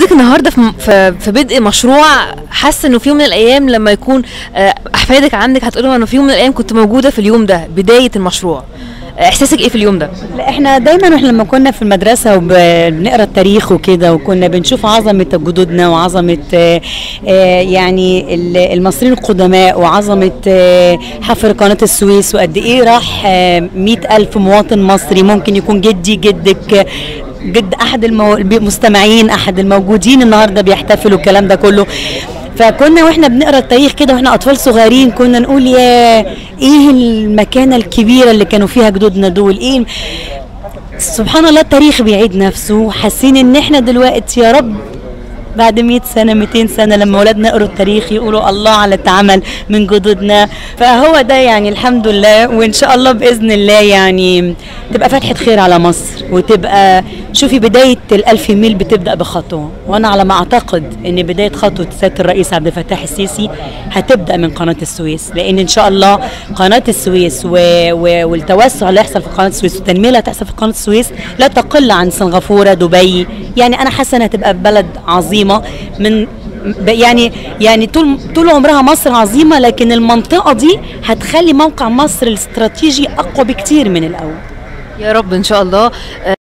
حضرتك النهارده في في, في بدء مشروع حاسه انه في يوم من الايام لما يكون آه، احفادك عندك هتقولوا انه في يوم من الايام كنت موجوده في اليوم ده بدايه المشروع آه، احساسك ايه في اليوم ده لا احنا دايما واحنا لما كنا في المدرسه وبنقرا التاريخ وكده وكنا بنشوف عظمه جدودنا وعظمه آه، آه، يعني ال- المصريين القدماء وعظمه آه، حفر قناه السويس وقد ايه راح آه، مئة ألف مواطن مصري ممكن يكون جدي جدك آه، جد احد المو- المستمعين احد الموجودين النهارده بيحتفلوا الكلام ده كله فكنا واحنا بنقرا التاريخ كده واحنا اطفال صغيرين كنا نقول يا ايه المكانه الكبيره اللي كانوا فيها جدودنا دول ايه سبحان الله التاريخ بيعيد نفسه حاسين ان احنا دلوقتي يا رب بعد 100 سنة 200 سنة لما ولادنا يقروا التاريخ يقولوا الله على التعامل من جدودنا فهو ده يعني الحمد لله وإن شاء الله بإذن الله يعني تبقى فتحة خير على مصر وتبقى شوفي بداية الألف ميل بتبدأ بخطوة وأنا على ما أعتقد إن بداية خطوة سيادة الرئيس عبد الفتاح السيسي هتبدأ من قناة السويس لأن إن شاء الله قناة السويس و... و... والتوسع اللي هيحصل في قناة السويس والتنمية اللي هتحصل في قناة السويس لا تقل عن سنغافورة دبي يعني أنا حاسة إنها هتبقى بلد عظيمة من ب- يعني يعني طول طول عمرها مصر عظيمه لكن المنطقه دي هتخلي موقع مصر الاستراتيجي اقوى بكتير من الاول يا رب ان شاء الله